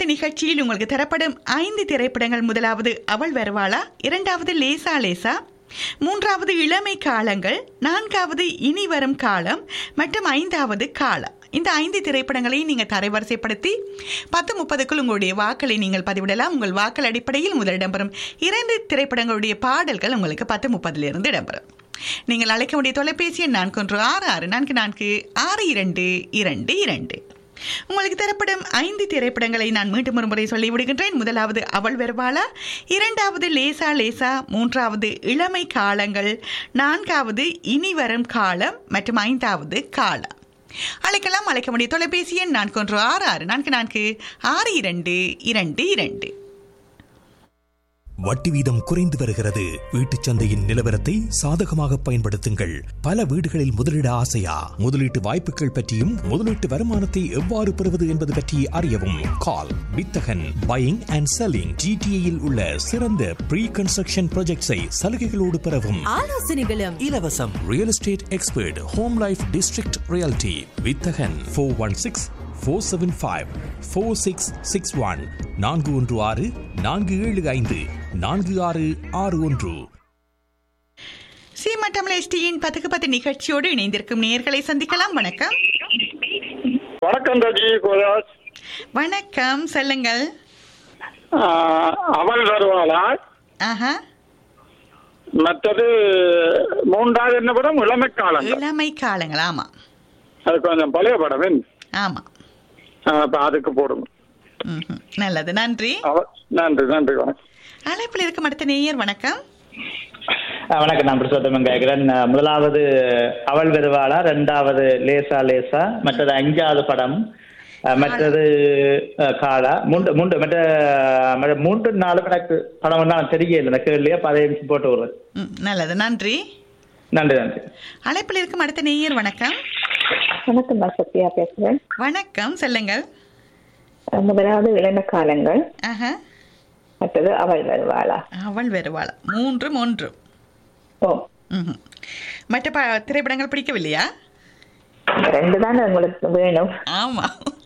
பத்து நிகழ்ச்சியில் உங்களுக்கு தரப்படும் ஐந்து திரைப்படங்கள் முதலாவது அவள் வருவாளா இரண்டாவது லேசா லேசா மூன்றாவது இளமை காலங்கள் நான்காவது இனி வரும் காலம் மற்றும் ஐந்தாவது காலம் இந்த ஐந்து திரைப்படங்களையும் நீங்கள் தரைவரிசைப்படுத்தி பத்து முப்பதுக்குள் உங்களுடைய வாக்களை நீங்கள் பதிவிடலாம் உங்கள் வாக்கள் அடிப்படையில் முதல் இடம்பெறும் இரண்டு திரைப்படங்களுடைய பாடல்கள் உங்களுக்கு பத்து முப்பதிலிருந்து இடம்பெறும் நீங்கள் அழைக்க வேண்டிய தொலைபேசி எண் நான்கு ஒன்று ஆறு ஆறு நான்கு நான்கு ஆறு இரண்டு இரண்டு இரண்டு உங்களுக்கு தரப்படும் ஐந்து திரைப்படங்களை நான் மீண்டும் ஒரு முறை சொல்லி விடுகின்றேன் முதலாவது அவள் வருவாளா இரண்டாவது லேசா லேசா மூன்றாவது இளமை காலங்கள் நான்காவது இனி வரும் காலம் மற்றும் ஐந்தாவது காலம் அழைக்கலாம் அழைக்க வேண்டிய தொலைபேசி எண் நான்கு ஒன்று ஆறு ஆறு நான்கு நான்கு ஆறு இரண்டு இரண்டு இரண்டு வட்டி வீதம் குறைந்து வருகிறது வீட்டுச் சந்தையின் நிலவரத்தை சாதகமாக பயன்படுத்துங்கள் பல வீடுகளில் முதலீட ஆசையா முதலீட்டு வாய்ப்புகள் பற்றியும் முதலீட்டு வருமானத்தை எவ்வாறு பெறுவது என்பது பற்றி அறியவும் கால் வித்தகன் பையிங் அண்ட் செல்லிங் ஜிடிஏயில் உள்ள சிறந்த ப்ரீ கன்ஸ்ட்ரக்ஷன் ப்ராஜெக்ட்ஸை சலுகைகளோடு பெறவும் ஆலோசனைகளும் இலவசம் real estate expert home life district reality வித்தகன் four one six four seven five four six six one நான்கு ஒன்று ஆறு நான்கு ஏழு ஐந்து நான்கு ஆறு ஆறு ஒன்று சீமட்டம் எஸ்டியின் பத்துக்கு பத்து நிகழ்ச்சியோடு இணைந்திருக்கும் நேயர்களை சந்திக்கலாம் வணக்கம் வணக்கம் ரஜி கோதாஸ் வணக்கம் சொல்லுங்கள் ஆஹ், அவள் வருவாளா ஆஹா மற்றது மூன்றாவது என்ன படம் இளமை காலங்கள் இளமை காலங்கள் ஆமா அது கொஞ்சம் பழைய படம் என்ன? ஆமா ஆஹ், அப்ப அதுக்கு போடுங்க ம்ஹும். நல்லது நன்றி அவ- நன்றி நன்றி வணக்கம் அழைப்பில் இருக்கும் அடுத்த நேயர் வணக்கம் அஹ் வணக்கம் நான் பிரசோத்தமன் கேட்கிறேன் அஹ் முதலாவது அவள் வருவாளா ரெண்டாவது லேசா லேசா மற்றது அஞ்சாவது படம் அஹ் மற்றது அஹ் காளா மூன்று மூன்று மற்ற மற்ற மூன்று நாலு எனக்கு படம் ஒன்றும் தெரியல இந்த கேள்வியா பழைய நிமிஷம் போட்டு விடுறேன் ம், நல்லது நன்றி நன்றி நன்றி அழைப்பில் இருக்கும் அடுத்த நேயர் வணக்கம் வணக்கம் நான் சத்யா பேசுறேன் வணக்கம் சொல்லுங்கள் அஹ் முதலாவது இளம காலங்கள் ஆஹா மற்றது அவள் வருவாளா அவள் வருவாளா மூன்று மூன்று ஓ ம்ஹும். மற்ற ப திரைப்படங்கள் பிடிக்கவில்லையா இந்த ரெண்டு தானே உங்களுக்கு வேணும் ஆமா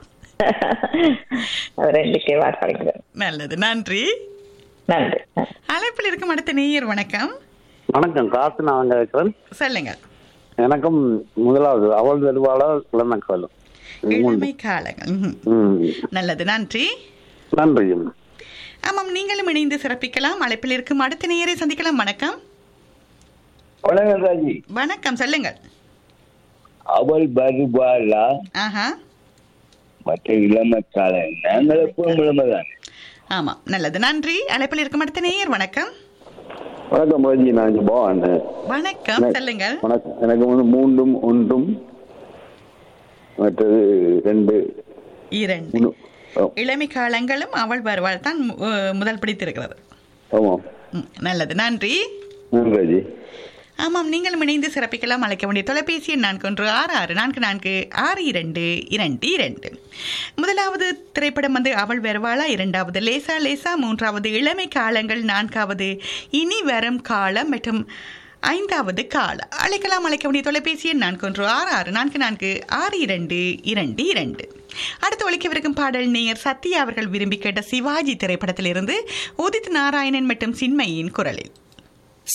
அது ரெண்டுக்கே வாக்களிக்கிறேன் நல்லது நன்றி நன்றி நன்றி. அழைப்பில் இருக்கும் அடுத்த நேயர் வணக்கம் வணக்கம் காசு நான் அங்க இருக்கிறேன் சொல்லுங்க எனக்கும் முதலாவது அவள் வருவாளா இளமை காலம் இளமை காலங்கள் ம்ஹும். ம். நல்லது நன்றி நன்றி ஆமாம் நீங்களும் இணைந்து சிறப்பிக்கலாம் அழைப்பில் இருக்கும் அடுத்த நேயரை சந்திக்கலாம் வணக்கம் வணக்கம் ராஜி வணக்கம் சொல்லுங்கள் அவள் வருவாளா ஆஹா மற்ற இளமை காலம் நாங்கள் எப்பவும் இளமை தான் ஆமாம் நல்லது நன்றி அழைப்பில் இருக்கும் அடுத்த நேயர் வணக்கம் வணக்கம் ராஜி நான் இங்க பவான் வணக்கம் எனக்கு- சொல்லுங்கள் வணக்கம் எனக்கு வந்து மூன்றும் ஒன்றும் மற்றது ரெண்டு இரண்டு மூணு ஆ, இளமை காலங்களும் அவள் வருவாள் தான் மு- அஹ் முதல் பிடித்திருக்கிறது ஆமாம் ம், நல்லது நன்றி நன்றி ராஜி ஆமாம் நீங்களும் இணைந்து சிறப்பிக்கலாம் அழைக்க வேண்டிய தொலைபேசி எண் நான்கு ஒன்று ஆறு ஆறு நான்கு நான்கு ஆறு இரண்டு இரண்டு இரண்டு முதலாவது திரைப்படம் வந்து அவள் வருவாளா இரண்டாவது லேசா லேசா மூன்றாவது இளமை காலங்கள் நான்காவது இனி வரும் காலம் மற்றும் ஐந்தாவது கால அழைக்கலாம் அழைக்க வேண்டிய தொலைபேசி எண் நான்கு ஒன்று ஆறு ஆறு நான்கு நான்கு ஆறு இரண்டு இரண்டு இரண்டு அடுத்து ஒழிக்கவிருக்கும் பாடல் நேயர் சத்யா அவர்கள் விரும்பி கேட்ட சிவாஜி திரைப்படத்திலிருந்து உதித் நாராயணன் மற்றும் சின்மயியின் குரலில்